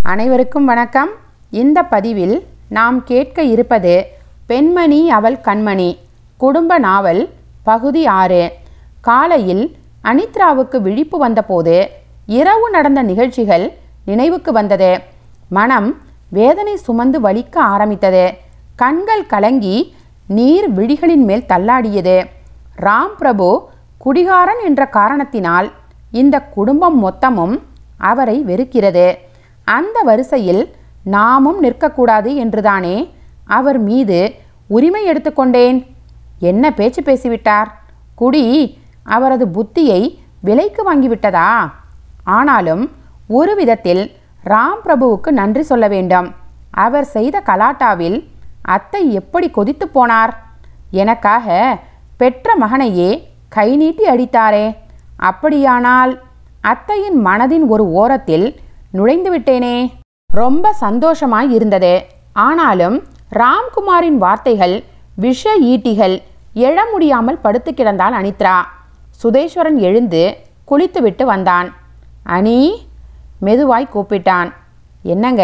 அனைவருக்கும் வணக்கம் இந்த பதிவில் நாம் கேட்க இருப்பது பெண்மணி அவள் கண்மணி குடும்ப நாவல் பகுதி ஆறு காலையில் அனித்ராவுக்கு விழிப்பு வந்தபோது இரவு நடந்த நிகழ்ச்சிகள் நினைவுக்கு வந்தது மனம் வேதனை சுமந்து வலிக்க ஆரம்பித்தது கண்கள் கலங்கி நீர் விழிகளின் மேல் தள்ளாடியது ராம் பிரபு குடிகாரன் என்ற காரணத்தினால் இந்த குடும்பம் மொத்தமும் அவரை வெறுக்கிறது அந்த வரிசையில் நாமும் நிற்கக்கூடாது என்றுதானே அவர் மீது உரிமை எடுத்துக்கொண்டேன் என்ன பேச்சு பேசிவிட்டார் குடி அவரது புத்தியை விலைக்கு வாங்கிவிட்டதா ஆனாலும் ஒரு விதத்தில் ராம் பிரபுவுக்கு நன்றி சொல்ல வேண்டும் அவர் செய்த கலாட்டாவில் அத்தை எப்படி கொதித்து போனார் எனக்காக பெற்ற மகனையே கை நீட்டி அடித்தாரே அப்படியானால் அத்தையின் மனதின் ஒரு ஓரத்தில் நுழைந்து விட்டேனே ரொம்ப சந்தோஷமாய் இருந்தது ஆனாலும் ராம்குமாரின் வார்த்தைகள் விஷ ஈட்டிகள் எழ முடியாமல் படுத்து கிடந்தாள் அனித்ரா சுதேஸ்வரன் எழுந்து குளித்துவிட்டு வந்தான் அனி மெதுவாய் கூப்பிட்டான் என்னங்க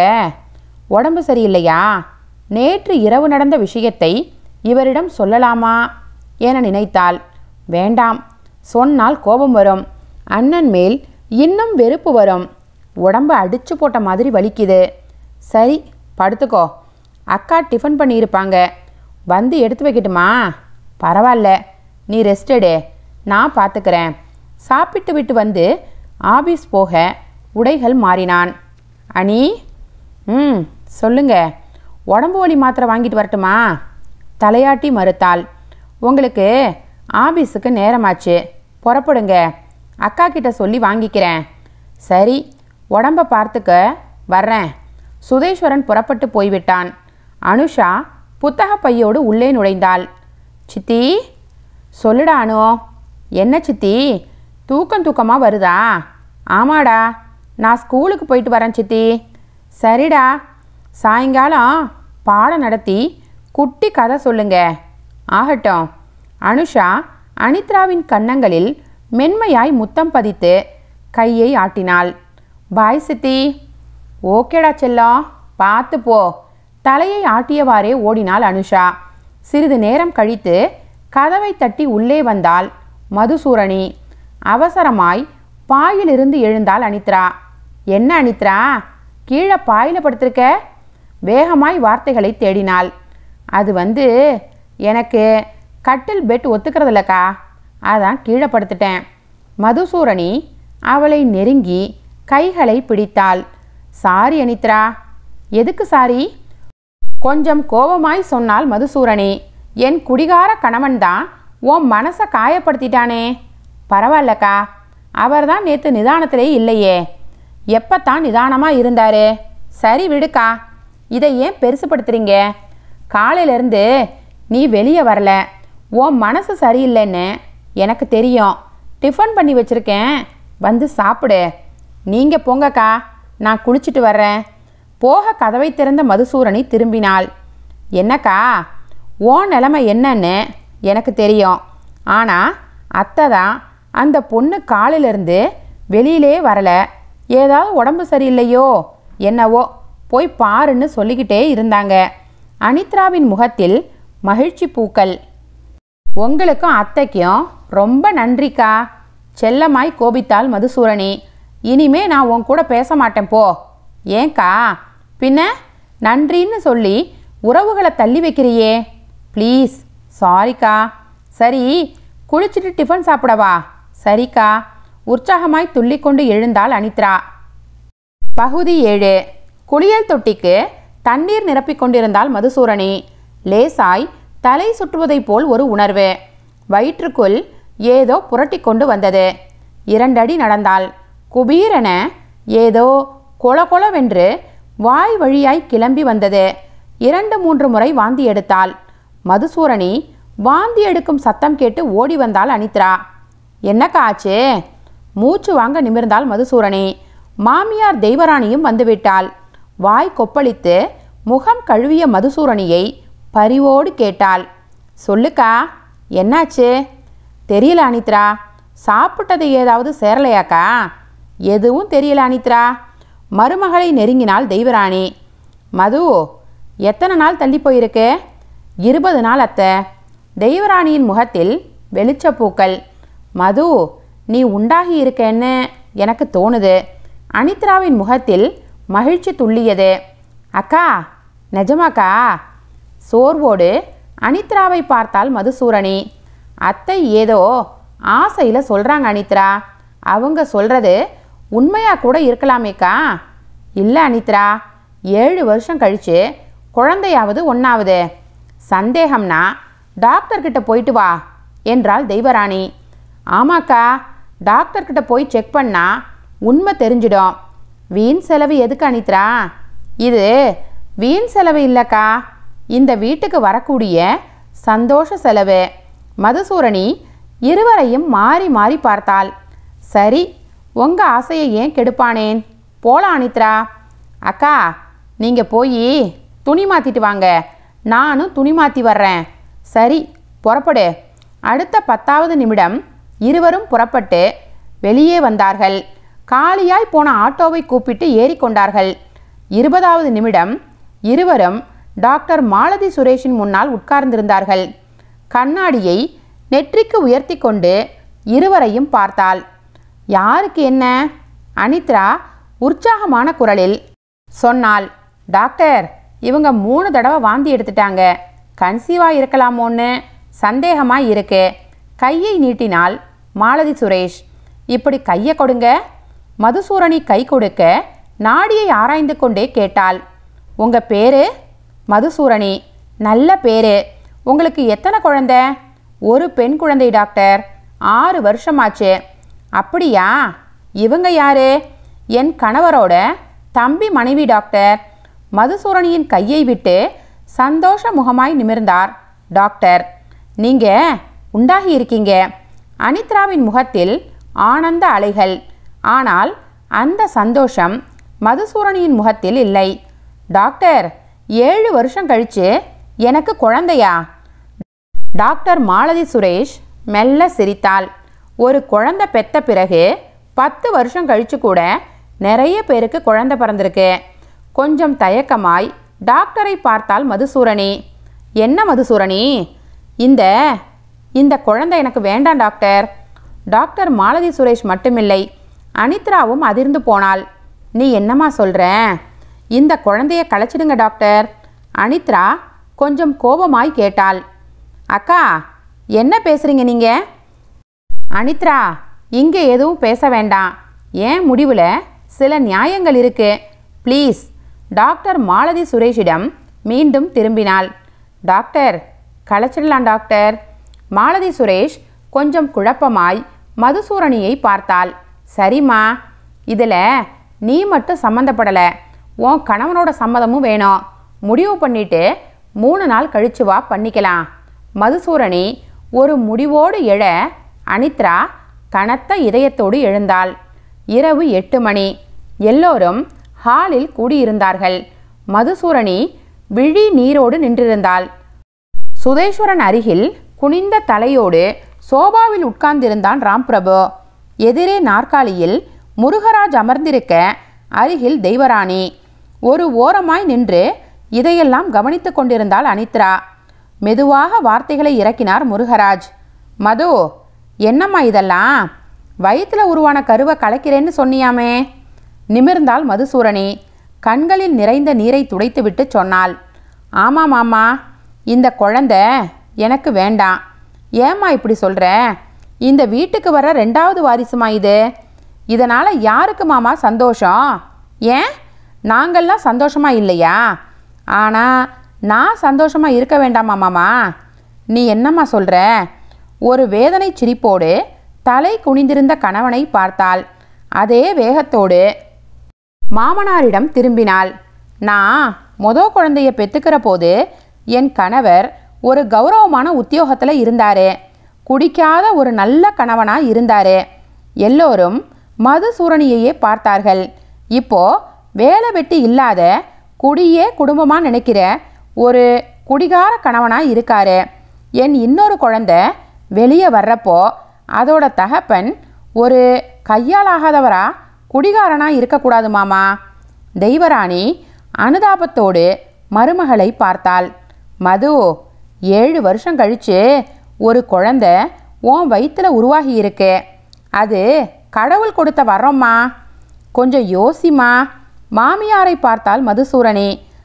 உடம்பு சரியில்லையா நேற்று இரவு நடந்த விஷயத்தை இவரிடம் சொல்லலாமா என நினைத்தாள் வேண்டாம் சொன்னால் கோபம் வரும் அண்ணன் மேல் இன்னும் வெறுப்பு வரும் உடம்பு அடிச்சு போட்ட மாதிரி வலிக்குது சரி படுத்துக்கோ அக்கா டிஃபன் பண்ணியிருப்பாங்க வந்து எடுத்து வைக்கட்டுமா பரவாயில்ல நீ ரெஸ்ட் எடு நான் பார்த்துக்கிறேன் சாப்பிட்டு விட்டு வந்து ஆபீஸ் போக உடைகள் மாறினான் அனி ம் சொல்லுங்க உடம்பு வலி மாத்திரை வாங்கிட்டு வரட்டுமா தலையாட்டி மறுத்தாள் உங்களுக்கு ஆபீஸுக்கு நேரமாச்சு புறப்படுங்க அக்கா கிட்ட சொல்லி வாங்கிக்கிறேன் சரி உடம்ப பார்த்துக்க வர்றேன் சுதேஸ்வரன் புறப்பட்டு போய்விட்டான் அனுஷா புத்தக பையோடு உள்ளே நுழைந்தாள் சித்தி சொல்லுடா அனு என்ன சித்தி தூக்கம் தூக்கமாக வருதா ஆமாடா நான் ஸ்கூலுக்கு போயிட்டு வரேன் சித்தி சரிடா சாயங்காலம் பாடம் நடத்தி குட்டி கதை சொல்லுங்க ஆகட்டும் அனுஷா அனித்ராவின் கன்னங்களில் மென்மையாய் முத்தம் பதித்து கையை ஆட்டினாள் பாய் சித்தி ஓகேடா செல்லம் பார்த்து போ தலையை ஆட்டியவாறே ஓடினாள் அனுஷா சிறிது நேரம் கழித்து கதவை தட்டி உள்ளே வந்தாள் மதுசூரணி அவசரமாய் பாயிலிருந்து எழுந்தாள் அனித்ரா என்ன அனித்ரா கீழே பாயில படுத்திருக்க வேகமாய் வார்த்தைகளை தேடினாள் அது வந்து எனக்கு கட்டில் பெட் ஒத்துக்கிறதில்லக்கா அதான் கீழே படுத்துட்டேன் மதுசூரணி அவளை நெருங்கி கைகளை பிடித்தாள் சாரி அனித்ரா எதுக்கு சாரி கொஞ்சம் கோபமாய் சொன்னாள் மதுசூரணி என் குடிகார கணவன்தான் உன் மனசை காயப்படுத்திட்டானே பரவாயில்லக்கா அவர் தான் நேற்று நிதானத்திலே இல்லையே எப்பத்தான் நிதானமாக இருந்தாரு சரி விடுக்கா இதை ஏன் பெருசுப்படுத்துறீங்க காலையிலேருந்து நீ வெளியே வரல உன் மனசு சரியில்லைன்னு எனக்கு தெரியும் டிஃபன் பண்ணி வச்சுருக்கேன் வந்து சாப்பிடு நீங்கள் போங்கக்கா நான் குளிச்சுட்டு வர்றேன் போக கதவை திறந்த மதுசூரணி திரும்பினாள் என்னக்கா ஓ நிலைமை என்னன்னு எனக்கு தெரியும் ஆனால் அத்தை தான் அந்த பொண்ணு காலிலிருந்து வெளியிலே வரல ஏதாவது உடம்பு சரியில்லையோ என்னவோ போய் பாருன்னு சொல்லிக்கிட்டே இருந்தாங்க அனித்ராவின் முகத்தில் மகிழ்ச்சி பூக்கள் உங்களுக்கும் அத்தைக்கும் ரொம்ப நன்றிக்கா செல்லமாய் கோபித்தாள் மதுசூரணி இனிமே நான் உன் கூட பேச மாட்டேன் போ ஏன்க்கா பின்ன நன்றின்னு சொல்லி உறவுகளை தள்ளி வைக்கிறியே ப்ளீஸ் சாரிக்கா சரி குளிச்சுட்டு டிஃபன் சாப்பிடவா சரிக்கா உற்சாகமாய் துள்ளிக்கொண்டு எழுந்தாள் அனித்ரா பகுதி ஏழு குளியல் தொட்டிக்கு தண்ணீர் நிரப்பிக் கொண்டிருந்தாள் மதுசூரணி லேசாய் தலை சுற்றுவதைப் போல் ஒரு உணர்வு வயிற்றுக்குள் ஏதோ புரட்டி கொண்டு வந்தது இரண்டடி நடந்தாள் குபீரென ஏதோ கொல கொலவென்று வாய் வழியாய் கிளம்பி வந்தது இரண்டு மூன்று முறை வாந்தி எடுத்தாள் மதுசூரணி வாந்தி எடுக்கும் சத்தம் கேட்டு ஓடி வந்தாள் அனித்ரா என்னக்கா ஆச்சு மூச்சு வாங்க நிமிர்ந்தாள் மதுசூரணி மாமியார் தெய்வராணியும் வந்துவிட்டாள் வாய் கொப்பளித்து முகம் கழுவிய மதுசூரணியை பரிவோடு கேட்டாள் சொல்லுக்கா என்னாச்சு தெரியல அனித்ரா சாப்பிட்டது ஏதாவது சேரலையாக்கா எதுவும் தெரியல அனித்ரா மருமகளை நெருங்கினாள் தெய்வராணி மது எத்தனை நாள் தள்ளி போயிருக்கு இருபது நாள் அத்தை தெய்வராணியின் முகத்தில் வெளிச்சப்பூக்கள் மது நீ உண்டாகி இருக்கேன்னு எனக்கு தோணுது அனித்ராவின் முகத்தில் மகிழ்ச்சி துள்ளியது அக்கா நிஜமாக்கா சோர்வோடு அனித்ராவை பார்த்தால் மதுசூரணி அத்தை ஏதோ ஆசையில் சொல்கிறாங்க அனித்ரா அவங்க சொல்கிறது உண்மையாக கூட இருக்கலாமேக்கா இல்லை அனித்ரா ஏழு வருஷம் கழித்து குழந்தையாவது ஒன்றாவது சந்தேகம்னா டாக்டர்கிட்ட போயிட்டு வா என்றாள் தெய்வராணி ஆமாக்கா டாக்டர்கிட்ட போய் செக் பண்ணா உண்மை தெரிஞ்சிடும் வீண் செலவு எதுக்கு அனித்ரா இது வீண் செலவு இல்லைக்கா இந்த வீட்டுக்கு வரக்கூடிய சந்தோஷ செலவு மதுசூரணி இருவரையும் மாறி மாறி பார்த்தாள் சரி உங்கள் ஆசையை ஏன் கெடுப்பானேன் போலாம் அனித்ரா அக்கா நீங்கள் போய் துணி மாற்றிட்டு வாங்க நானும் துணி மாற்றி வர்றேன் சரி புறப்படு அடுத்த பத்தாவது நிமிடம் இருவரும் புறப்பட்டு வெளியே வந்தார்கள் காலியாய் போன ஆட்டோவை கூப்பிட்டு ஏறிக்கொண்டார்கள் இருபதாவது நிமிடம் இருவரும் டாக்டர் மாலதி சுரேஷின் முன்னால் உட்கார்ந்திருந்தார்கள் கண்ணாடியை நெற்றிக்கு உயர்த்தி கொண்டு இருவரையும் பார்த்தாள் யாருக்கு என்ன அனித்ரா உற்சாகமான குரலில் சொன்னாள் டாக்டர் இவங்க மூணு தடவை வாந்தி எடுத்துட்டாங்க கன்சீவாக இருக்கலாமோன்னு சந்தேகமாக இருக்கு கையை நீட்டினாள் மாலதி சுரேஷ் இப்படி கையை கொடுங்க மதுசூரணி கை கொடுக்க நாடியை ஆராய்ந்து கொண்டே கேட்டாள் உங்கள் பேரு மதுசூரணி நல்ல பேரு உங்களுக்கு எத்தனை குழந்தை ஒரு பெண் குழந்தை டாக்டர் ஆறு வருஷமாச்சு அப்படியா இவங்க யாரு என் கணவரோட தம்பி மனைவி டாக்டர் மதுசூரணியின் கையை விட்டு சந்தோஷ முகமாய் நிமிர்ந்தார் டாக்டர் நீங்க உண்டாகி இருக்கீங்க அனித்ராவின் முகத்தில் ஆனந்த அலைகள் ஆனால் அந்த சந்தோஷம் மதுசூரணியின் முகத்தில் இல்லை டாக்டர் ஏழு வருஷம் கழிச்சு எனக்கு குழந்தையா டாக்டர் மாலதி சுரேஷ் மெல்ல சிரித்தாள் ஒரு குழந்தை பெத்த பிறகு பத்து வருஷம் கழிச்சு கூட நிறைய பேருக்கு குழந்தை பிறந்திருக்கு கொஞ்சம் தயக்கமாய் டாக்டரை பார்த்தால் மதுசூரணி என்ன மதுசூரணி இந்த இந்த குழந்தை எனக்கு வேண்டாம் டாக்டர் டாக்டர் மாலதி சுரேஷ் மட்டுமில்லை அனித்ராவும் அதிர்ந்து போனாள் நீ என்னம்மா சொல்ற இந்த குழந்தைய கலைச்சிடுங்க டாக்டர் அனித்ரா கொஞ்சம் கோபமாய் கேட்டாள் அக்கா என்ன பேசுறீங்க நீங்க அனித்ரா இங்கே எதுவும் பேச வேண்டாம் ஏன் முடிவில் சில நியாயங்கள் இருக்கு ப்ளீஸ் டாக்டர் மாலதி சுரேஷிடம் மீண்டும் திரும்பினாள் டாக்டர் கலைச்சிடலாம் டாக்டர் மாலதி சுரேஷ் கொஞ்சம் குழப்பமாய் மதுசூரணியை பார்த்தாள் சரிம்மா இதில் நீ மட்டும் சம்மந்தப்படலை உன் கணவனோட சம்மதமும் வேணும் முடிவு பண்ணிட்டு மூணு நாள் கழிச்சு வா பண்ணிக்கலாம் மதுசூரணி ஒரு முடிவோடு எழ அனித்ரா கனத்த இதயத்தோடு எழுந்தாள் இரவு எட்டு மணி எல்லோரும் ஹாலில் கூடியிருந்தார்கள் மதுசூரணி விழி நீரோடு நின்றிருந்தாள் சுதேஸ்வரன் அருகில் குனிந்த தலையோடு சோபாவில் உட்கார்ந்திருந்தான் ராம்பிரபு எதிரே நாற்காலியில் முருகராஜ் அமர்ந்திருக்க அருகில் தெய்வராணி ஒரு ஓரமாய் நின்று இதையெல்லாம் கவனித்துக் கொண்டிருந்தாள் அனித்ரா மெதுவாக வார்த்தைகளை இறக்கினார் முருகராஜ் மது என்னம்மா இதெல்லாம் வயிற்றுல உருவான கருவை கலைக்கிறேன்னு சொன்னியாமே நிமிர்ந்தாள் மதுசூரணி கண்களில் நிறைந்த நீரை துடைத்துவிட்டு சொன்னாள் ஆமாம் மாமா இந்த குழந்தை எனக்கு வேண்டாம் ஏம்மா இப்படி சொல்கிற இந்த வீட்டுக்கு வர ரெண்டாவது வாரிசுமா இது இதனால் யாருக்கு மாமா சந்தோஷம் ஏன் நாங்கள்லாம் சந்தோஷமா இல்லையா ஆனால் நான் சந்தோஷமா இருக்க வேண்டாமா மாமா நீ என்னம்மா சொல்கிற ஒரு வேதனை சிரிப்போடு தலை குனிந்திருந்த கணவனை பார்த்தாள் அதே வேகத்தோடு மாமனாரிடம் திரும்பினாள் நான் மொத குழந்தைய பெத்துக்கிற போது என் கணவர் ஒரு கௌரவமான உத்தியோகத்தில் இருந்தாரு குடிக்காத ஒரு நல்ல கணவனா இருந்தாரு எல்லோரும் மதுசூரணியையே பார்த்தார்கள் இப்போ வேலை வெட்டி இல்லாத குடியே குடும்பமா நினைக்கிற ஒரு குடிகார கணவனா இருக்காரு என் இன்னொரு குழந்தை வெளியே வர்றப்போ அதோட தகப்பன் ஒரு கையாலாகாதவரா குடிகாரனா இருக்கக்கூடாது மாமா தெய்வராணி அனுதாபத்தோடு மருமகளை பார்த்தாள் மது ஏழு வருஷம் கழிச்சு ஒரு குழந்தை உன் வயிற்றுல உருவாகி இருக்கு அது கடவுள் கொடுத்த வரோம்மா கொஞ்சம் யோசிமா மாமியாரை பார்த்தால் மதுசூரணி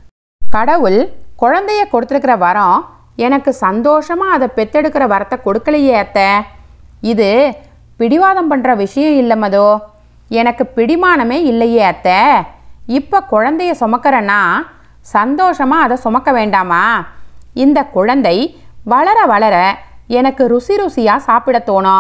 கடவுள் குழந்தைய கொடுத்துருக்கிற வரம் எனக்கு சந்தோஷமாக அதை பெத்தெடுக்கிற வரத்தை கொடுக்கலையே அத்தை இது பிடிவாதம் பண்ணுற விஷயம் இல்லை மதோ எனக்கு பிடிமானமே இல்லையே அத்தை இப்போ குழந்தைய சுமக்கிறேன்னா சந்தோஷமாக அதை சுமக்க வேண்டாமா இந்த குழந்தை வளர வளர எனக்கு ருசி ருசியாக சாப்பிட தோணும்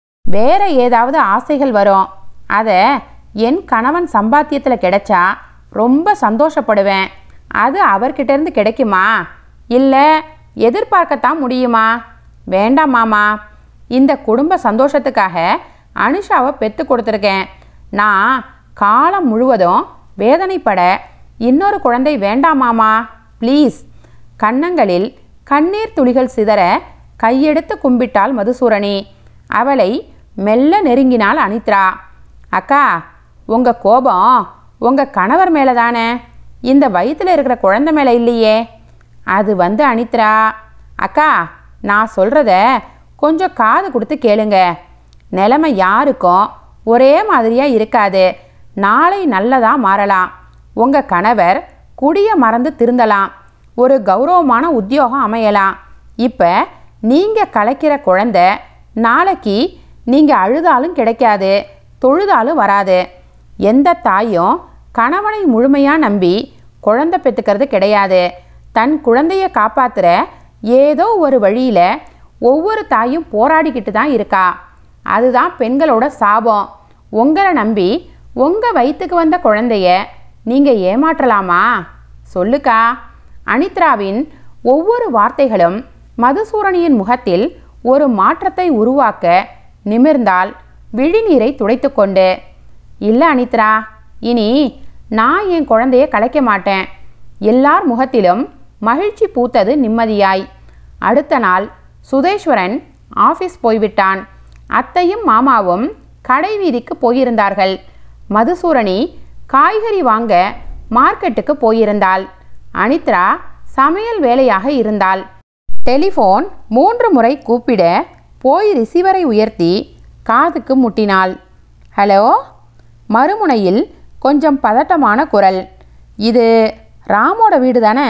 வேற ஏதாவது ஆசைகள் வரும் அதை என் கணவன் சம்பாத்தியத்தில் கிடைச்சா ரொம்ப சந்தோஷப்படுவேன் அது அவர்கிட்ட இருந்து கிடைக்குமா இல்லை எதிர்பார்க்கத்தான் முடியுமா வேண்டாம் மாமா இந்த குடும்ப சந்தோஷத்துக்காக அனுஷாவை பெற்று கொடுத்துருக்கேன் நான் காலம் முழுவதும் வேதனைப்பட இன்னொரு குழந்தை வேண்டாம் மாமா ப்ளீஸ் கன்னங்களில் கண்ணீர் துளிகள் சிதற கையெடுத்து கும்பிட்டாள் மதுசூரணி அவளை மெல்ல நெருங்கினாள் அனித்ரா அக்கா உங்கள் கோபம் உங்கள் கணவர் மேலே தானே இந்த வயிற்றில் இருக்கிற குழந்தை மேலே இல்லையே அது வந்து அனித்ரா அக்கா நான் சொல்கிறத கொஞ்சம் காது கொடுத்து கேளுங்க நிலைமை யாருக்கும் ஒரே மாதிரியாக இருக்காது நாளை நல்லதாக மாறலாம் உங்கள் கணவர் குடிய மறந்து திருந்தலாம் ஒரு கௌரவமான உத்தியோகம் அமையலாம் இப்போ நீங்கள் கலைக்கிற குழந்தை நாளைக்கு நீங்கள் அழுதாலும் கிடைக்காது தொழுதாலும் வராது எந்த தாயும் கணவனை முழுமையாக நம்பி குழந்தை பெற்றுக்கிறது கிடையாது தன் குழந்தைய காப்பாத்துற ஏதோ ஒரு வழியில் ஒவ்வொரு தாயும் போராடிக்கிட்டு தான் இருக்கா அதுதான் பெண்களோட சாபம் உங்களை நம்பி உங்கள் வயிற்றுக்கு வந்த குழந்தைய நீங்கள் ஏமாற்றலாமா சொல்லுக்கா அனித்ராவின் ஒவ்வொரு வார்த்தைகளும் மதுசூரணியின் முகத்தில் ஒரு மாற்றத்தை உருவாக்க நிமிர்ந்தால் விழிநீரை துடைத்துக்கொண்டு இல்லை அனித்ரா இனி நான் என் குழந்தைய கலைக்க மாட்டேன் எல்லார் முகத்திலும் மகிழ்ச்சி பூத்தது நிம்மதியாய் அடுத்த நாள் சுதேஸ்வரன் ஆஃபீஸ் போய்விட்டான் அத்தையும் மாமாவும் கடை வீதிக்கு போயிருந்தார்கள் மதுசூரணி காய்கறி வாங்க மார்க்கெட்டுக்கு போயிருந்தாள் அனித்ரா சமையல் வேலையாக இருந்தாள் டெலிஃபோன் மூன்று முறை கூப்பிட போய் ரிசீவரை உயர்த்தி காதுக்கு முட்டினாள் ஹலோ மறுமுனையில் கொஞ்சம் பதட்டமான குரல் இது ராமோட வீடு தானே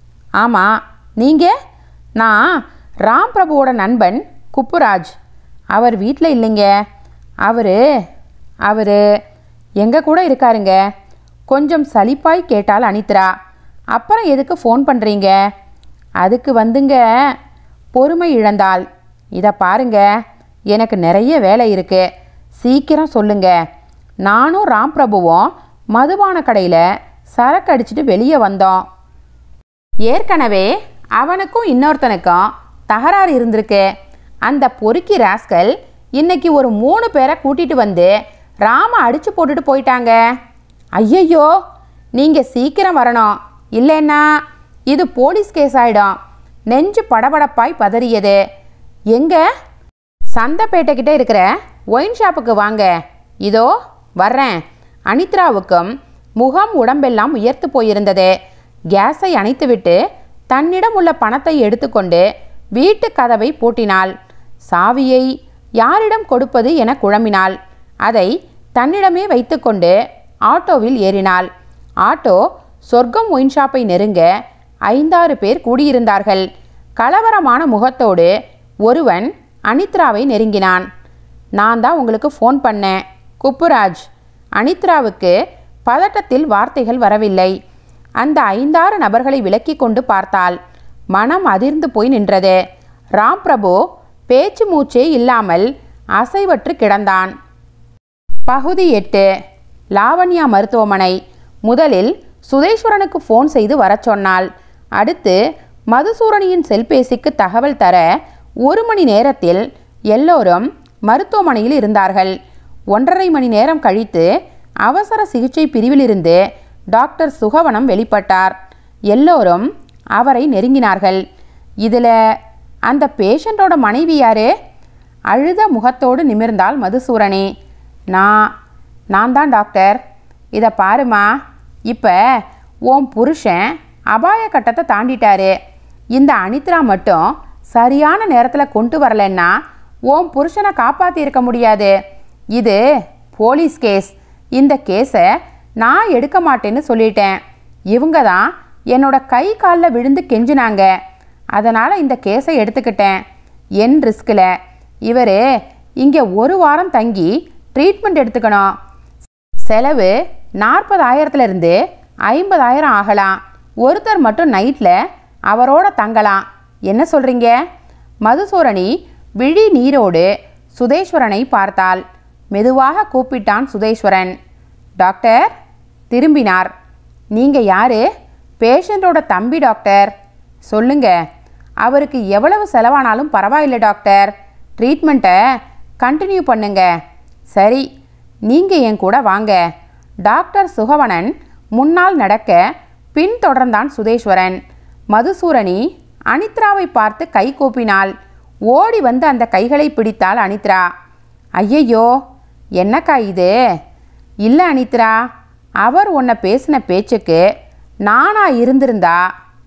ஆமாம் நீங்கள் நான் ராம் பிரபுவோட நண்பன் குப்புராஜ் அவர் வீட்டில் இல்லைங்க அவர் அவர் எங்கள் கூட இருக்காருங்க கொஞ்சம் சலிப்பாய் கேட்டால் அனித்ரா அப்புறம் எதுக்கு ஃபோன் பண்ணுறீங்க அதுக்கு வந்துங்க பொறுமை இழந்தாள் இதை பாருங்க எனக்கு நிறைய வேலை இருக்கு சீக்கிரம் சொல்லுங்க நானும் ராம் பிரபுவும் மதுபான கடையில் சரக்கு அடிச்சிட்டு வெளியே வந்தோம் ஏற்கனவே அவனுக்கும் இன்னொருத்தனுக்கும் தகராறு இருந்திருக்கு அந்த பொறுக்கி ராஸ்கல் இன்னைக்கு ஒரு மூணு பேரை கூட்டிட்டு வந்து ராம அடிச்சு போட்டுட்டு போயிட்டாங்க ஐயையோ நீங்கள் சீக்கிரம் வரணும் இல்லைன்னா இது போலீஸ் கேஸ் ஆயிடும் நெஞ்சு படபடப்பாய் பதறியது எங்க சந்தைப்பேட்டைக்கிட்ட இருக்கிற ஒயின் ஷாப்புக்கு வாங்க இதோ வர்றேன் அனித்ராவுக்கும் முகம் உடம்பெல்லாம் உயர்த்து போயிருந்தது கேஸை அணைத்துவிட்டு தன்னிடம் உள்ள பணத்தை எடுத்துக்கொண்டு வீட்டு கதவை பூட்டினாள் சாவியை யாரிடம் கொடுப்பது என குழம்பினாள் அதை தன்னிடமே வைத்துக்கொண்டு ஆட்டோவில் ஏறினாள் ஆட்டோ சொர்க்கம் ஒயின் ஷாப்பை நெருங்க ஐந்தாறு பேர் கூடியிருந்தார்கள் கலவரமான முகத்தோடு ஒருவன் அனித்ராவை நெருங்கினான் நான் தான் உங்களுக்கு ஃபோன் பண்ணேன் குப்புராஜ் அனித்ராவுக்கு பதட்டத்தில் வார்த்தைகள் வரவில்லை அந்த ஐந்தாறு நபர்களை விலக்கி கொண்டு பார்த்தாள் மனம் அதிர்ந்து போய் நின்றது ராம் பிரபு பேச்சு மூச்சே இல்லாமல் அசைவற்று கிடந்தான் பகுதி எட்டு லாவண்யா மருத்துவமனை முதலில் சுதேஸ்வரனுக்கு ஃபோன் செய்து வரச் சொன்னாள் அடுத்து மதுசூரணியின் செல்பேசிக்கு தகவல் தர ஒரு மணி நேரத்தில் எல்லோரும் மருத்துவமனையில் இருந்தார்கள் ஒன்றரை மணி நேரம் கழித்து அவசர சிகிச்சை பிரிவிலிருந்து டாக்டர் சுகவனம் வெளிப்பட்டார் எல்லோரும் அவரை நெருங்கினார்கள் இதில் அந்த பேஷண்ட்டோட மனைவி யாரு அழுத முகத்தோடு நிமிர்ந்தாள் மதுசூரணி நான் நான் தான் டாக்டர் இதை பாருமா இப்போ உன் புருஷன் அபாய கட்டத்தை தாண்டிட்டாரு இந்த அனித்ரா மட்டும் சரியான நேரத்தில் கொண்டு வரலன்னா உன் புருஷனை காப்பாற்றி இருக்க முடியாது இது போலீஸ் கேஸ் இந்த கேஸை நான் எடுக்க மாட்டேன்னு சொல்லிட்டேன் இவங்க தான் என்னோட கை காலில் விழுந்து கெஞ்சினாங்க அதனால் இந்த கேஸை எடுத்துக்கிட்டேன் என் ரிஸ்கில் இவர் இங்கே ஒரு வாரம் தங்கி ட்ரீட்மெண்ட் எடுத்துக்கணும் செலவு நாற்பதாயிரத்துலேருந்து ஐம்பதாயிரம் ஆகலாம் ஒருத்தர் மட்டும் நைட்டில் அவரோட தங்கலாம் என்ன சொல்கிறீங்க மதுசூரணி விழி நீரோடு சுதேஸ்வரனை பார்த்தாள் மெதுவாக கூப்பிட்டான் சுதேஸ்வரன் டாக்டர் திரும்பினார் நீங்கள் யாரு பேஷண்ட்டோட தம்பி டாக்டர் சொல்லுங்க அவருக்கு எவ்வளவு செலவானாலும் பரவாயில்லை டாக்டர் ட்ரீட்மெண்ட்டை கண்டினியூ பண்ணுங்க சரி நீங்கள் என் கூட வாங்க டாக்டர் சுகவணன் முன்னால் நடக்க பின்தொடர்ந்தான் சுதேஸ்வரன் மதுசூரணி அனித்ராவை பார்த்து கை கூப்பினாள் ஓடி வந்து அந்த கைகளை பிடித்தாள் அனித்ரா ஐயையோ என்னக்கா இது இல்லை அனித்ரா அவர் உன்னை பேசின பேச்சுக்கு நானா இருந்திருந்தா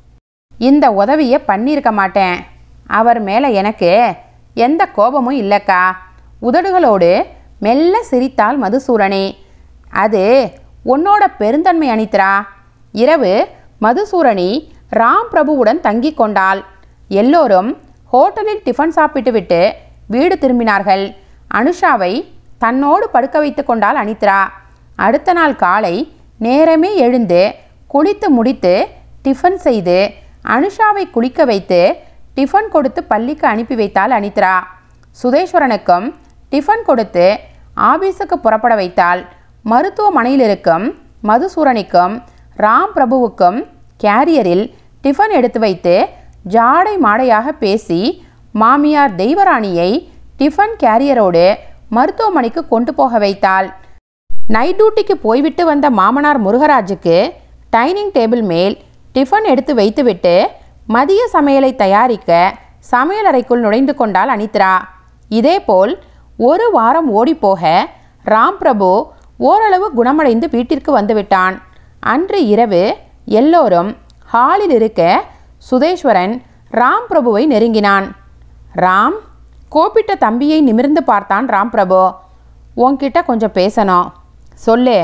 இந்த உதவியை பண்ணியிருக்க மாட்டேன் அவர் மேலே எனக்கு எந்த கோபமும் இல்லைக்கா உதடுகளோடு மெல்ல சிரித்தாள் மதுசூரணி அது உன்னோட பெருந்தன்மை அனித்ரா இரவு மதுசூரணி ராம் பிரபுவுடன் தங்கிக் கொண்டாள் எல்லோரும் ஹோட்டலில் டிஃபன் சாப்பிட்டு விட்டு வீடு திரும்பினார்கள் அனுஷாவை தன்னோடு படுக்க வைத்து கொண்டாள் அனித்ரா அடுத்த நாள் காலை நேரமே எழுந்து குளித்து முடித்து டிஃபன் செய்து அனுஷாவை குளிக்க வைத்து டிஃபன் கொடுத்து பள்ளிக்கு அனுப்பி வைத்தாள் அனித்ரா சுதேஸ்வரனுக்கும் டிஃபன் கொடுத்து ஆபீஸுக்கு புறப்பட வைத்தாள் மருத்துவமனையில் இருக்கும் மதுசூரனிக்கும் ராம் பிரபுவுக்கும் கேரியரில் டிஃபன் எடுத்து வைத்து ஜாடை மாடையாக பேசி மாமியார் தெய்வராணியை டிஃபன் கேரியரோடு மருத்துவமனைக்கு கொண்டு போக வைத்தாள் நைட் டியூட்டிக்கு போய்விட்டு வந்த மாமனார் முருகராஜுக்கு டைனிங் டேபிள் மேல் டிஃபன் எடுத்து வைத்துவிட்டு மதிய சமையலை தயாரிக்க சமையலறைக்குள் நுழைந்து கொண்டாள் அனித்ரா இதேபோல் ஒரு வாரம் ஓடிப்போக ராம் பிரபு ஓரளவு குணமடைந்து வீட்டிற்கு வந்துவிட்டான் அன்று இரவு எல்லோரும் ஹாலில் இருக்க சுதேஸ்வரன் ராம் பிரபுவை நெருங்கினான் ராம் கோபிட்ட தம்பியை நிமிர்ந்து பார்த்தான் ராம் பிரபு உன்கிட்ட கொஞ்சம் பேசணும் சொல்லு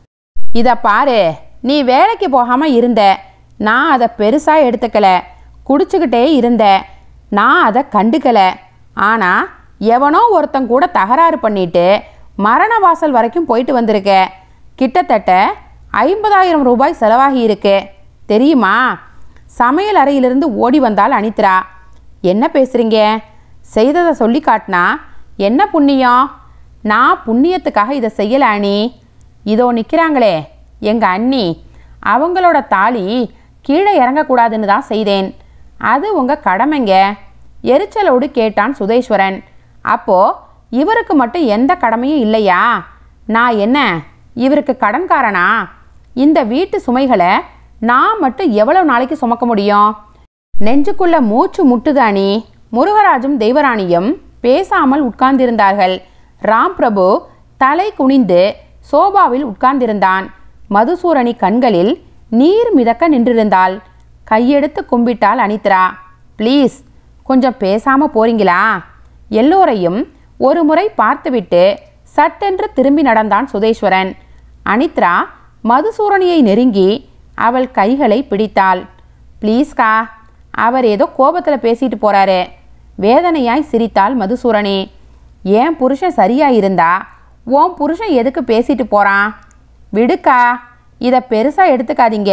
இதை பாரு நீ வேலைக்கு போகாமல் இருந்த நான் அதை பெருசாக எடுத்துக்கல குடிச்சுக்கிட்டே இருந்த நான் அதை கண்டுக்கல ஆனால் எவனோ ஒருத்தன் கூட தகராறு பண்ணிட்டு மரண வாசல் வரைக்கும் போயிட்டு வந்திருக்க கிட்டத்தட்ட ஐம்பதாயிரம் ரூபாய் செலவாகி இருக்கு தெரியுமா சமையல் அறையிலிருந்து ஓடி வந்தால் அனித்ரா என்ன பேசுறீங்க செய்ததை சொல்லி காட்டினா என்ன புண்ணியம் நான் புண்ணியத்துக்காக இதை செய்யல அனி இதோ நிற்கிறாங்களே எங்கள் அண்ணி அவங்களோட தாலி கீழே இறங்கக்கூடாதுன்னு தான் செய்தேன் அது உங்கள் கடமைங்க எரிச்சலோடு கேட்டான் சுதேஸ்வரன் அப்போ இவருக்கு மட்டும் எந்த கடமையும் இல்லையா நான் என்ன இவருக்கு கடன்காரனா இந்த வீட்டு சுமைகளை நான் மட்டும் எவ்வளவு நாளைக்கு சுமக்க முடியும் நெஞ்சுக்குள்ள மூச்சு முட்டுதானி முருகராஜும் தெய்வராணியும் பேசாமல் உட்கார்ந்திருந்தார்கள் ராம் பிரபு தலை குனிந்து சோபாவில் உட்கார்ந்திருந்தான் மதுசூரணி கண்களில் நீர் மிதக்க நின்றிருந்தாள் கையெடுத்து கும்பிட்டாள் அனித்ரா ப்ளீஸ் கொஞ்சம் பேசாம போறீங்களா எல்லோரையும் ஒரு முறை பார்த்துவிட்டு சட்டென்று திரும்பி நடந்தான் சுதேஸ்வரன் அனித்ரா மதுசூரணியை நெருங்கி அவள் கைகளை பிடித்தாள் ப்ளீஸ்கா அவர் ஏதோ கோபத்தில் பேசிட்டு போறாரு வேதனையாய் சிரித்தாள் மதுசூரணி ஏன் புருஷன் சரியா இருந்தா உன் புருஷன் எதுக்கு பேசிட்டு போறான் விடுக்கா இதை பெருசா எடுத்துக்காதீங்க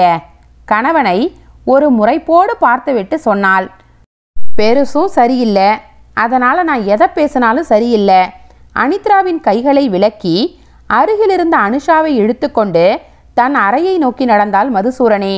கணவனை ஒரு முறைப்போடு பார்த்துவிட்டு சொன்னாள் பெருசும் சரியில்லை அதனால் நான் எதை பேசினாலும் சரியில்லை அனித்ராவின் கைகளை விலக்கி அருகிலிருந்த அனுஷாவை இழுத்துக்கொண்டு தன் அறையை நோக்கி நடந்தாள் மதுசூரணி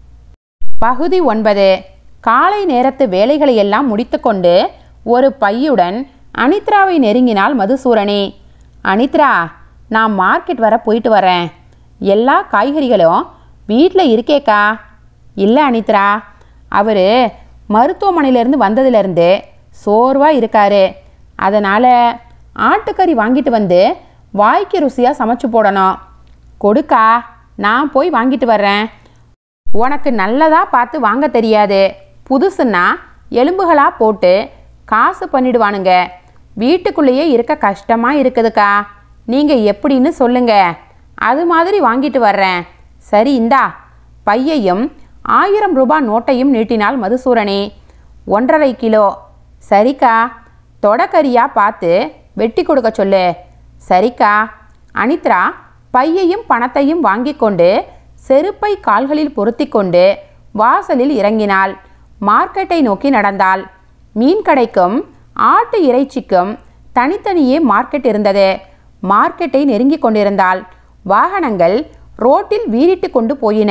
பகுதி ஒன்பது காலை நேரத்து வேலைகளை எல்லாம் முடித்துக்கொண்டு ஒரு பையுடன் அனித்ராவை நெருங்கினாள் மதுசூரணி அனித்ரா நான் மார்க்கெட் வர போயிட்டு வரேன் எல்லா காய்கறிகளும் வீட்டில் இருக்கேக்கா இல்லை அனித்ரா அவர் மருத்துவமனையிலேருந்து வந்ததுலேருந்து சோர்வாக இருக்காரு அதனால் ஆட்டுக்கறி வாங்கிட்டு வந்து வாய்க்கு ருசியாக சமைச்சு போடணும் கொடுக்கா நான் போய் வாங்கிட்டு வர்றேன் உனக்கு நல்லதா பார்த்து வாங்க தெரியாது புதுசுன்னா எலும்புகளா போட்டு காசு பண்ணிடுவானுங்க வீட்டுக்குள்ளேயே இருக்க கஷ்டமா இருக்குதுக்கா நீங்க எப்படின்னு சொல்லுங்க அது மாதிரி வாங்கிட்டு வர்றேன் சரி இந்தா பையையும் ஆயிரம் ரூபாய் நோட்டையும் நீட்டினாள் மதுசூரணி ஒன்றரை கிலோ சரிக்கா தொடக்கரியா பார்த்து வெட்டி கொடுக்க சொல்லு சரிக்கா அனித்ரா பையையும் பணத்தையும் வாங்கிக் கொண்டு செருப்பை கால்களில் பொருத்தி கொண்டு வாசலில் இறங்கினாள் மார்க்கெட்டை நோக்கி நடந்தாள் மீன் கடைக்கும் ஆட்டு இறைச்சிக்கும் தனித்தனியே மார்க்கெட் இருந்தது மார்க்கெட்டை நெருங்கிக் கொண்டிருந்தாள் வாகனங்கள் ரோட்டில் வீறிட்டு கொண்டு போயின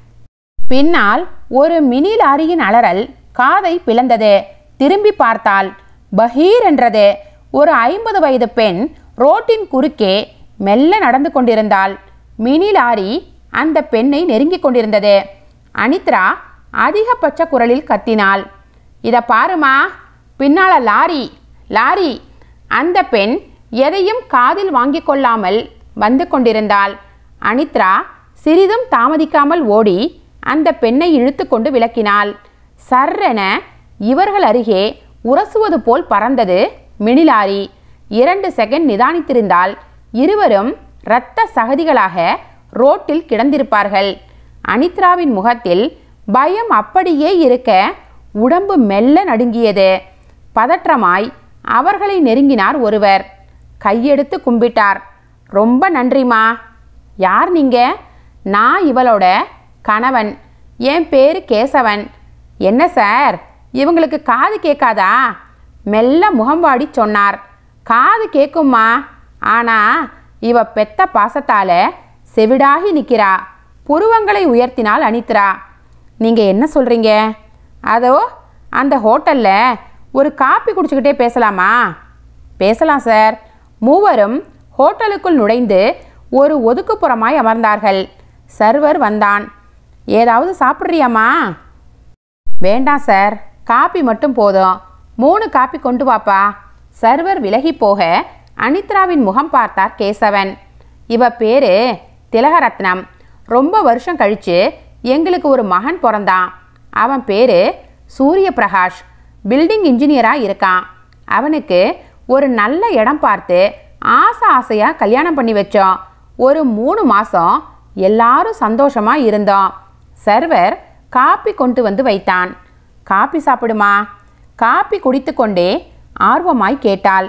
பின்னால் ஒரு மினி லாரியின் அலறல் காதை பிளந்தது திரும்பி பார்த்தாள் பஹீர் என்றது ஒரு ஐம்பது வயது பெண் ரோட்டின் குறுக்கே மெல்ல நடந்து கொண்டிருந்தாள் மினி லாரி அந்த பெண்ணை நெருங்கிக் கொண்டிருந்தது அனித்ரா அதிகபட்ச குரலில் கத்தினாள் இத பாருமா பின்னால லாரி லாரி அந்த பெண் எதையும் காதில் வாங்கிக் கொள்ளாமல் வந்து கொண்டிருந்தாள் அனித்ரா சிறிதும் தாமதிக்காமல் ஓடி அந்த பெண்ணை இழுத்து கொண்டு விளக்கினாள் சர்ரென இவர்கள் அருகே உரசுவது போல் பறந்தது மினிலாரி இரண்டு செகண்ட் நிதானித்திருந்தால் இருவரும் இரத்த சகதிகளாக ரோட்டில் கிடந்திருப்பார்கள் அனித்ராவின் முகத்தில் பயம் அப்படியே இருக்க உடம்பு மெல்ல நடுங்கியது பதற்றமாய் அவர்களை நெருங்கினார் ஒருவர் கையெடுத்து கும்பிட்டார் ரொம்ப நன்றிமா யார் நீங்க நான் இவளோட கணவன் என் பேரு கேசவன் என்ன சார் இவங்களுக்கு காது கேட்காதா மெல்ல முகம்வாடி சொன்னார் காது கேட்குமா ஆனா இவ பெத்த பாசத்தால செவிடாகி நிக்கிறா புருவங்களை உயர்த்தினாள் அனித்ரா நீங்க என்ன சொல்றீங்க அதோ அந்த ஹோட்டல்ல ஒரு காப்பி குடிச்சுக்கிட்டே பேசலாமா பேசலாம் சார் மூவரும் ஹோட்டலுக்குள் நுழைந்து ஒரு ஒதுக்குப்புறமாய் அமர்ந்தார்கள் சர்வர் வந்தான் ஏதாவது சாப்பிட்றியாம்மா வேண்டாம் சார் காப்பி மட்டும் போதும் மூணு காப்பி கொண்டு வாப்பா சர்வர் விலகி போக அனித்ராவின் முகம் பார்த்தார் கேசவன் இவ பேரு திலகரத்னம் ரொம்ப வருஷம் கழிச்சு எங்களுக்கு ஒரு மகன் பிறந்தான் அவன் பேரு சூரிய பிரகாஷ் பில்டிங் இன்ஜினியராக இருக்கான் அவனுக்கு ஒரு நல்ல இடம் பார்த்து ஆசை ஆசையாக கல்யாணம் பண்ணி வச்சோம் ஒரு மூணு மாதம் எல்லாரும் சந்தோஷமா இருந்தோம் சர்வர் காப்பி கொண்டு வந்து வைத்தான் காப்பி சாப்பிடுமா காப்பி குடித்துக்கொண்டே ஆர்வமாய் கேட்டாள்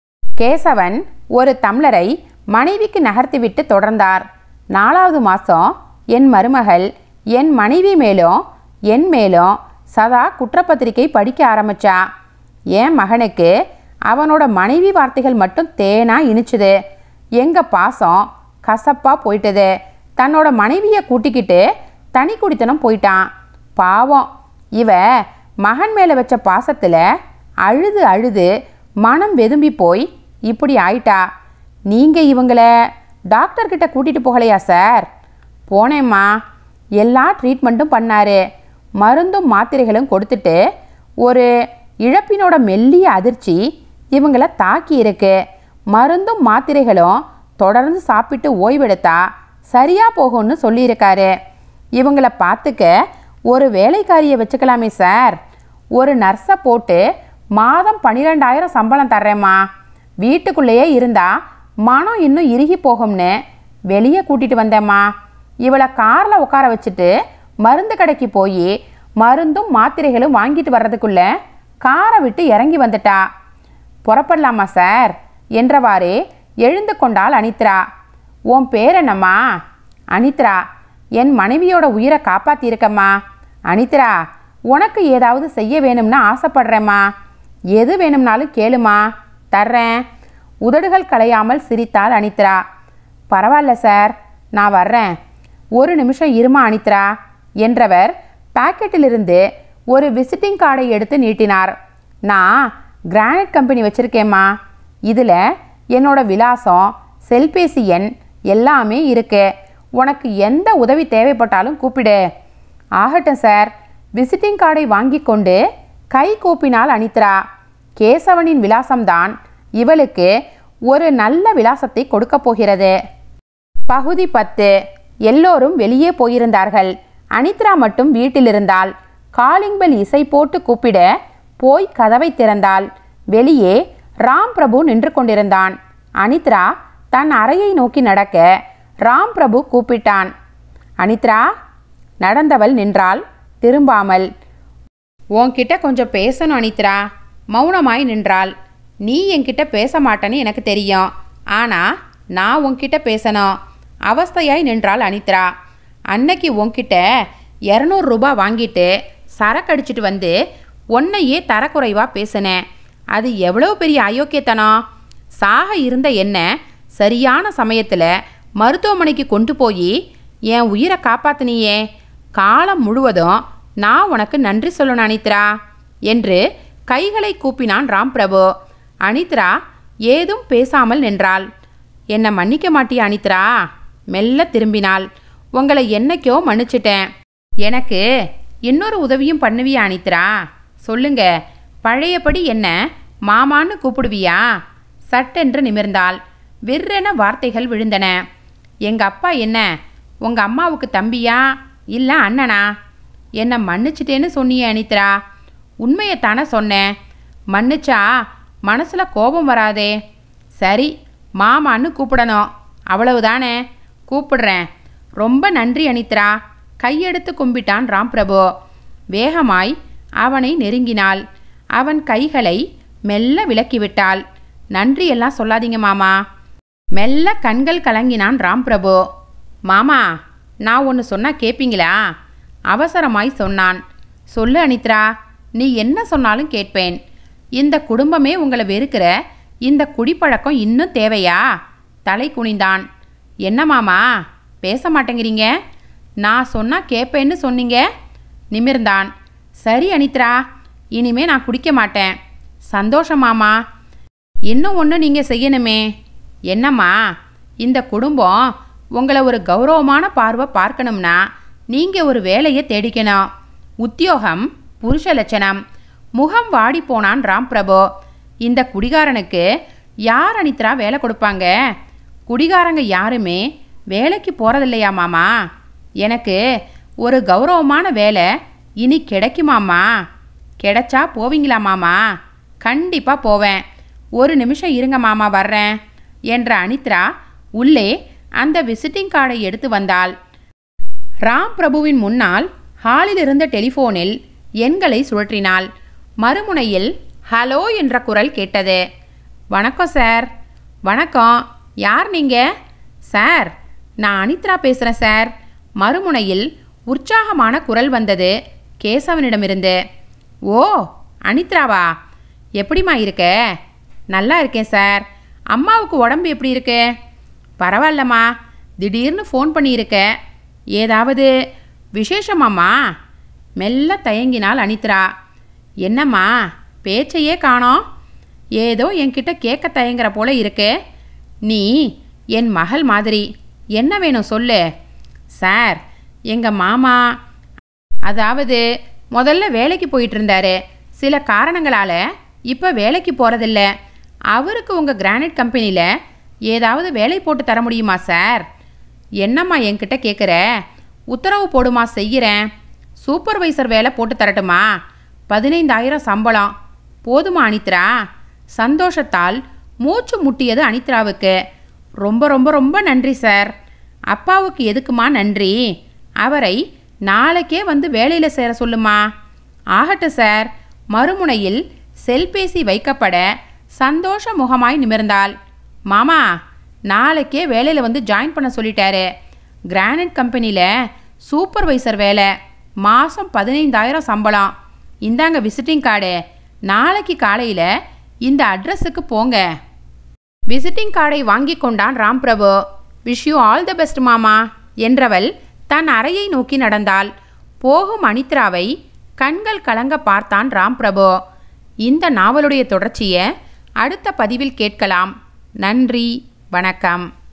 கேசவன் ஒரு தம்ளரை மனைவிக்கு நகர்த்திவிட்டு தொடர்ந்தார் நாலாவது மாதம் என் மருமகள் என் மனைவி மேலும் என் மேலும் சதா குற்றப்பத்திரிகை படிக்க ஆரம்பிச்சா என் மகனுக்கு அவனோட மனைவி வார்த்தைகள் மட்டும் தேனா இனிச்சுது எங்க பாசம் கசப்பா போயிட்டது தன்னோட மனைவியை கூட்டிக்கிட்டு தனி குடித்தனம் போயிட்டான் பாவம் இவ மகன் மேலே வச்ச பாசத்தில் அழுது அழுது மனம் வெதும்பி போய் இப்படி ஆயிட்டா நீங்கள் இவங்கள டாக்டர் கிட்ட கூட்டிகிட்டு போகலையா சார் போனேம்மா எல்லா ட்ரீட்மெண்ட்டும் பண்ணாரு மருந்தும் மாத்திரைகளும் கொடுத்துட்டு ஒரு இழப்பினோட மெல்லிய அதிர்ச்சி இவங்கள தாக்கி இருக்கு மருந்தும் மாத்திரைகளும் தொடர்ந்து சாப்பிட்டு ஓய்வெடுத்தா சரியா போகும்னு சொல்லியிருக்காரு இவங்கள பார்த்துக்க ஒரு வேலைக்காரியை வச்சுக்கலாமே சார் ஒரு நர்ஸை போட்டு மாதம் பன்னிரெண்டாயிரம் சம்பளம் தர்றேம்மா வீட்டுக்குள்ளேயே இருந்தா மனம் இன்னும் இறுகி போகும்னு வெளியே கூட்டிட்டு வந்தேம்மா இவளை காரில் உட்கார வச்சுட்டு மருந்து கடைக்கு போய் மருந்தும் மாத்திரைகளும் வாங்கிட்டு வர்றதுக்குள்ள காரை விட்டு இறங்கி வந்துட்டா புறப்படலாமா சார் என்றவாறே எழுந்து கொண்டாள் அனித்ரா உன் பேர் என்னம்மா அனித்ரா என் மனைவியோட உயிரை காப்பாத்தியிருக்கம்மா அனித்ரா உனக்கு ஏதாவது செய்ய வேணும்னு ஆசைப்படுறேம்மா எது வேணும்னாலும் கேளுமா தர்றேன் உதடுகள் கலையாமல் சிரித்தாள் அனித்ரா பரவாயில்ல சார் நான் வர்றேன் ஒரு நிமிஷம் இருமா அனித்ரா என்றவர் பாக்கெட்டிலிருந்து ஒரு விசிட்டிங் கார்டை எடுத்து நீட்டினார் நான் கிரானைட் கம்பெனி வச்சுருக்கேம்மா இதில் என்னோட விலாசம் செல்பேசி எண் எல்லாமே இருக்கு உனக்கு எந்த உதவி தேவைப்பட்டாலும் கூப்பிடு ஆகட்டும் சார் விசிட்டிங் கார்டை வாங்கி கொண்டு கை கூப்பினாள் அனித்ரா கேசவனின் விலாசம்தான் இவளுக்கு ஒரு நல்ல விலாசத்தை கொடுக்கப் போகிறது பகுதி பத்து எல்லோரும் வெளியே போயிருந்தார்கள் அனித்ரா மட்டும் வீட்டில் இருந்தாள் காலிங் பெல் இசை போட்டு கூப்பிட போய் கதவை திறந்தாள் வெளியே ராம் பிரபு நின்று கொண்டிருந்தான் அனித்ரா தன் அறையை நோக்கி நடக்க ராம் பிரபு கூப்பிட்டான் அனித்ரா நடந்தவள் நின்றாள் திரும்பாமல் உன்கிட்ட கொஞ்சம் பேசணும் அனித்ரா மௌனமாய் நின்றாள் நீ என்கிட்ட பேச மாட்டேன்னு எனக்கு தெரியும் ஆனா நான் உன்கிட்ட பேசணும் அவஸ்தையாய் நின்றாள் அனித்ரா அன்னைக்கு உன்கிட்ட இரநூறு ரூபாய் வாங்கிட்டு சரக்கு அடிச்சிட்டு வந்து உன்னையே தரக்குறைவா பேசினேன் அது எவ்வளோ பெரிய அயோக்கியத்தனம் சாக இருந்த என்ன சரியான சமயத்தில் மருத்துவமனைக்கு கொண்டு போய் என் உயிரை காப்பாத்தினியே காலம் முழுவதும் நான் உனக்கு நன்றி சொல்லணும் அனித்ரா என்று கைகளை கூப்பினான் ராம் பிரபு அனித்ரா ஏதும் பேசாமல் நின்றாள் என்னை மன்னிக்க மாட்டியா அனித்ரா மெல்ல திரும்பினாள் உங்களை என்னைக்கோ மன்னிச்சிட்டேன் எனக்கு இன்னொரு உதவியும் பண்ணுவியா அனித்ரா சொல்லுங்க பழையபடி என்ன மாமான்னு கூப்பிடுவியா சட்டென்று நிமிர்ந்தாள் விற்றென வார்த்தைகள் விழுந்தன எங்க அப்பா என்ன உங்க அம்மாவுக்கு தம்பியா இல்ல அண்ணனா என்னை மன்னிச்சிட்டேன்னு சொன்னியே அனித்ரா உண்மையைத்தானே சொன்னேன் மன்னிச்சா மனசுல கோபம் வராதே சரி மாமான்னு கூப்பிடணும் அவ்வளவுதானே கூப்பிடுறேன் ரொம்ப நன்றி அனித்ரா கையெடுத்து கும்பிட்டான் ராம் பிரபு வேகமாய் அவனை நெருங்கினாள் அவன் கைகளை மெல்ல விலக்கிவிட்டாள் நன்றி எல்லாம் சொல்லாதீங்க மாமா மெல்ல கண்கள் கலங்கினான் ராம் பிரபு மாமா நான் ஒன்று சொன்னா கேட்பீங்களா அவசரமாய் சொன்னான் சொல்லு அனித்ரா நீ என்ன சொன்னாலும் கேட்பேன் இந்த குடும்பமே உங்களை வெறுக்கிற இந்த குடிப்பழக்கம் இன்னும் தேவையா தலை குனிந்தான் என்ன மாமா பேச மாட்டேங்கிறீங்க நான் சொன்னா கேட்பேன்னு சொன்னீங்க நிமிர்ந்தான் சரி அனித்ரா இனிமே நான் குடிக்க மாட்டேன் சந்தோஷம் மாமா இன்னும் ஒன்று நீங்கள் செய்யணுமே என்னம்மா இந்த குடும்பம் உங்களை ஒரு கௌரவமான பார்வை பார்க்கணும்னா நீங்கள் ஒரு வேலையை தேடிக்கணும் உத்தியோகம் புருஷ லட்சணம் முகம் வாடி போனான் ராம் பிரபு இந்த குடிகாரனுக்கு யார் அனித்ரா வேலை கொடுப்பாங்க குடிகாரங்க யாருமே வேலைக்கு போகிறதில்லையா மாமா எனக்கு ஒரு கௌரவமான வேலை இனி கிடைக்குமாம்மா கிடைச்சா போவீங்களா மாமா கண்டிப்பாக போவேன் ஒரு நிமிஷம் இருங்க மாமா வர்றேன் என்ற அனித்ரா உள்ளே அந்த விசிட்டிங் கார்டை எடுத்து வந்தாள் ராம் பிரபுவின் முன்னால் ஹாலில் இருந்த டெலிஃபோனில் எண்களை சுழற்றினாள் மறுமுனையில் ஹலோ என்ற குரல் கேட்டது வணக்கம் சார் வணக்கம் யார் நீங்க சார் நான் அனித்ரா பேசுகிறேன் சார் மறுமுனையில் உற்சாகமான குரல் வந்தது கேசவனிடமிருந்து ஓ அனித்ராவா எப்படிம்மா இருக்க நல்லா இருக்கேன் சார் அம்மாவுக்கு உடம்பு எப்படி இருக்கு பரவாயில்லம்மா திடீர்னு ஃபோன் பண்ணியிருக்க ஏதாவது விசேஷமாம்மா மெல்ல தயங்கினாள் அனித்ரா என்னம்மா பேச்சையே காணோம் ஏதோ என்கிட்ட கேட்க தயங்குற போல இருக்கு நீ என் மகள் மாதிரி என்ன வேணும் சொல்லு சார் எங்கள் மாமா அதாவது முதல்ல வேலைக்கு போயிட்டு இருந்தாரு சில காரணங்களால் இப்போ வேலைக்கு போகிறதில்ல அவருக்கு உங்கள் கிரானைட் கம்பெனியில் ஏதாவது வேலை போட்டு தர முடியுமா சார் என்னம்மா என்கிட்ட கேட்குற உத்தரவு போடுமா செய்கிறேன் சூப்பர்வைசர் வேலை போட்டு தரட்டுமா பதினைந்தாயிரம் சம்பளம் போதுமா அனித்ரா சந்தோஷத்தால் மூச்சு முட்டியது அனித்ராவுக்கு ரொம்ப ரொம்ப ரொம்ப நன்றி சார் அப்பாவுக்கு எதுக்குமா நன்றி அவரை நாளைக்கே வந்து வேலையில் சேர சொல்லுமா ஆகட்டும் சார் மறுமுனையில் செல்பேசி வைக்கப்பட சந்தோஷ முகமாய் நிமிர்ந்தாள் மாமா நாளைக்கே வேலையில் வந்து ஜாயின் பண்ண சொல்லிட்டாரு கிரானைட் கம்பெனியில் சூப்பர்வைசர் வேலை மாதம் பதினைந்தாயிரம் சம்பளம் இந்தாங்க விசிட்டிங் கார்டு நாளைக்கு காலையில் இந்த அட்ரஸுக்கு போங்க விசிட்டிங் கார்டை வாங்கி கொண்டான் Ram Prabhu wish you all the best மாமா என்றவள் தன் அறையை நோக்கி நடந்தாள் போகும் அனித்ராவை கண்கள் கலங்க பார்த்தான் ராம் பிரபு இந்த நாவலுடைய தொடர்ச்சியை அடுத்த பதிவில் கேட்கலாம் நன்றி வணக்கம்